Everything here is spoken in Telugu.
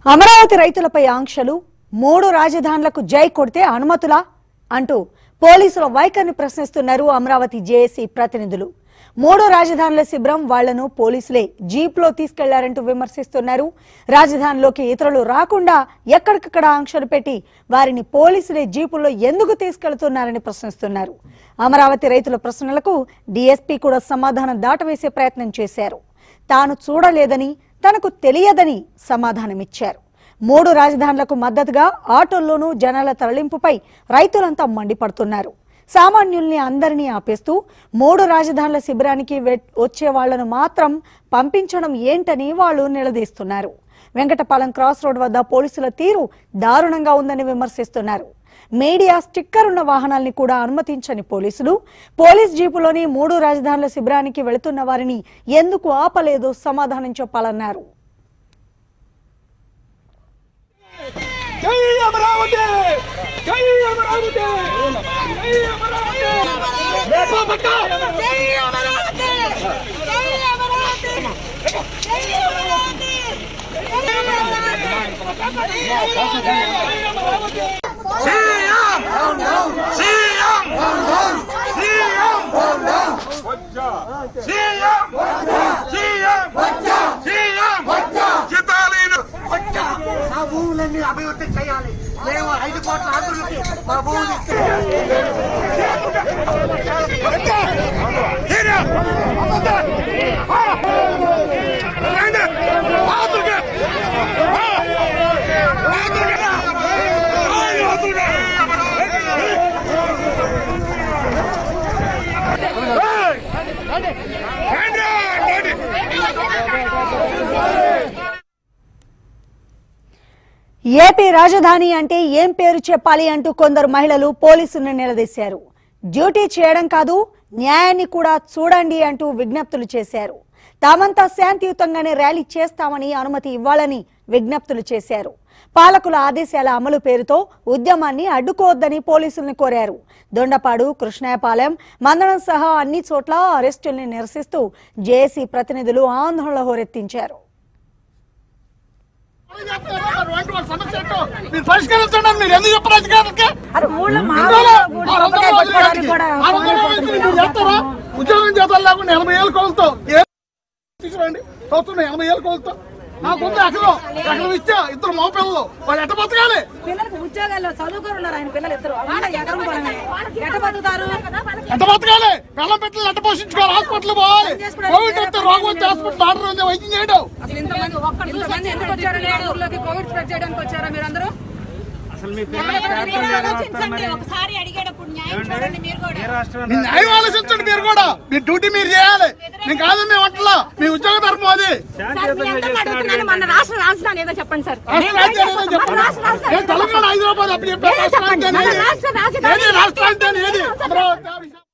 అమరావతి రైతులపై ఆంక్షలు మూడు రాజధానులకు జై కొడితే అనుమతులా అంటూ పోలీసుల వైఖరిని ప్రశ్నిస్తున్నారు అమరావతి జేఏసీ ప్రతినిధులు మూడు రాజధానుల శిబిరం వాళ్లను పోలీసులే జీప్లో తీసుకెళ్లారంటూ విమర్శిస్తున్నారు రాజధానిలోకి ఇతరులు రాకుండా ఎక్కడికక్కడ ఆంక్షలు పెట్టి వారిని పోలీసులే జీపుల్లో ఎందుకు తీసుకెళ్తున్నారని ప్రశ్నిస్తున్నారు అమరావతి రైతుల ప్రశ్నలకు డీఎస్పీ కూడా సమాధానం దాటవేసే ప్రయత్నం చేశారు తాను చూడలేదని తనకు తెలియదని సమాధానమిచ్చారు మూడు రాజధానులకు మద్దతుగా ఆటోల్లోనూ జనాల తరలింపుపై రైతులంతా మండిపడుతున్నారు సామాన్యుల్ని అందరినీ ఆపేస్తూ మూడు రాజధానుల శిబిరానికి వె- వచ్చే వాళ్లను మాత్రం పంపించడం ఏంటని వాళ్ళు నిలదీస్తున్నారు వెంకటపాలెం క్రాస్ రోడ్ వద్ద పోలీసుల తీరు దారుణంగా ఉందని విమర్శిస్తున్నారు మీడియా స్టిక్కర్ ఉన్న వాహనాల్ని కూడా అనుమతించని పోలీసులు పోలీస్ జీపులోని మూడు రాజధానుల శిబిరానికి వెళుతున్న వారిని ఎందుకు ఆపలేదో సమాధానం చెప్పాలన్నారు జై అమరావతి జై అమరావతి జై అమరావతి రేపో పక్క జై అమరావతి జై అమరావతి జై Amaravati CM CM CM CM CM CM జితాలీను మా భూములన్నీ అభివృద్ధి చేయాలి మేము ఐదు కోట్ల అభివృద్ధి మా భూములు ఇస్తే ఏపీ రాజధాని అంటే ఏం పేరు చెప్పాలి అంటూ కొందరు మహిళలు పోలీసులను నిలదీశారు డ్యూటీ చేయడం కాదు న్యాయాన్ని కూడా చూడండి అంటూ విజ్ఞప్తులు చేశారు తామంతా శాంతియుతంగానే ర్యాలీ చేస్తామని అనుమతి ఇవ్వాలని విజ్ఞప్తులు చేశారు పాలకుల ఆదేశాల అమలు పేరుతో ఉద్యమాన్ని అడ్డుకోవద్దని పోలీసుల్ని కోరారు దొండపాడు కృష్ణాయపాలెం మందడం సహా అన్ని చోట్ల అరెస్టుల్ని నిరసిస్తూ జేఏసీ ప్రతినిధులు ఆందోళన హోరెత్తించారు మీరు పరిష్కరించండి మీరు ఎందుకు చెప్పరు అధికారులకి చేస్తారా ఉద్యోగం చేతాలు లేకుండా ఎనభై ఏళ్ళు కోలుతో తీసుకురండి చూస్తున్నా ఎనభై ఏళ్ళు కోలుతో నాకు ఉంది ఎకరం ఎకరం ఇస్తే ఇద్దరు మగ పిల్లలు వాళ్ళు ఎట్ట బతకాలి పిల్లలకు ఉద్యోగాల్లో చదువుకొని ఉన్నారు ఆయన పిల్లలు ఇద్దరు వాళ్ళ ఎగరం పొలమే. ఎట్ట బతుకుతారు ఎట్ట బతకాలి పిల్లల పెట్టలు ఎట్ట పోషించుకోవాలి హాస్పిటల్ పోవాలి కోవిడ్ వస్తే రోగం వచ్చి హాస్పిటల్ ఆర్డర్ ఉంది వైద్యం చేయడం అసలు ఇంతమంది ఇంతమంది ఎందుకు వచ్చారు ఈ ఊర్లోకి కోవిడ్ స్ప్రెడ్ చేయడానికి వచ్చారా మీరందరూ ఆలోచించండి ఒకసారి అడిగేటప్పుడు న్యాయం చూడండి మీరు కూడా మీ న్యాయం ఆలోచించండి మీరు కూడా మీ డ్యూటీ మీరు చేయాలి నేను కాదని మేము అంటలా మీ ఉద్యోగ ధర్మం అది సార్, మీ అందరిని అడుగుతున్నాను మన రాష్ట్ర రాజధాని ఏదో చెప్పండి సార్ రాష్ట్ర రాజధాని ఏదో చెప్పండి. ఏ తెలంగాణ హైదరాబాద్ అప్పుడు చెప్పారు రాష్ట్ర రాజధాని ఏది? రాష్ట్ర రాజధాని ఏది రాష్ట్ర రాజధాని ఏది అమరావతి